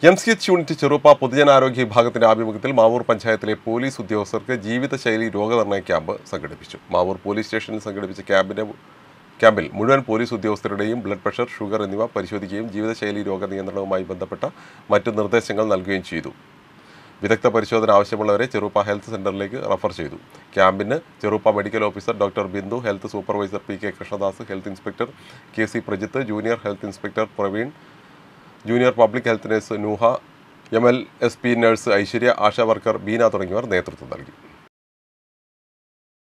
M C H unit ചെറുപ്പ പൊതുജനാരോഗ്യ വിഭാഗത്തിന്റെ ആഭിമുഖ്യത്തിൽ മാവൂർ പഞ്ചായത്തിലെ പോലീസ് ഉദ്യോഗസ്ഥർക്ക് ജീവിതശൈലി രോഗനിർണയ ക്യാമ്പ് സംഘടിപ്പിച്ചു മാവൂർ പോലീസ് സ്റ്റേഷനിൽ സംഘടിപ്പിച്ച ക്യാമ്പിന്റെ ക്യാമ്പിൽ മുഴുവൻ പോലീസ് ഉദ്യോഗസ്ഥരുടെയും ബ്ലഡ് പ്രഷർ ഷുഗർ എന്നിവ പരിശോധിക്കുകയും ജീവിതശൈലി രോഗ നിയന്ത്രണവുമായി ബന്ധപ്പെട്ട മറ്റ് നിർദ്ദേശങ്ങൾ നൽകുകയും ചെയ്തു വിദഗ്ധ പരിശോധന ആവശ്യമുള്ളവരെ ചെറുപ്പ ഹെൽത്ത് സെന്ററിലേക്ക് റഫർ ചെയ്തു ക്യാമ്പിന് Cheruppa medical officer doctor Bindu health supervisor P K Krishnadas health inspector K C Prajith junior health inspector Praveen junior public health nurse Nooha M L S P nurse Aishwarya ASHA worker Beena തുടങ്ങിയവർ നേതൃത്വം നൽകി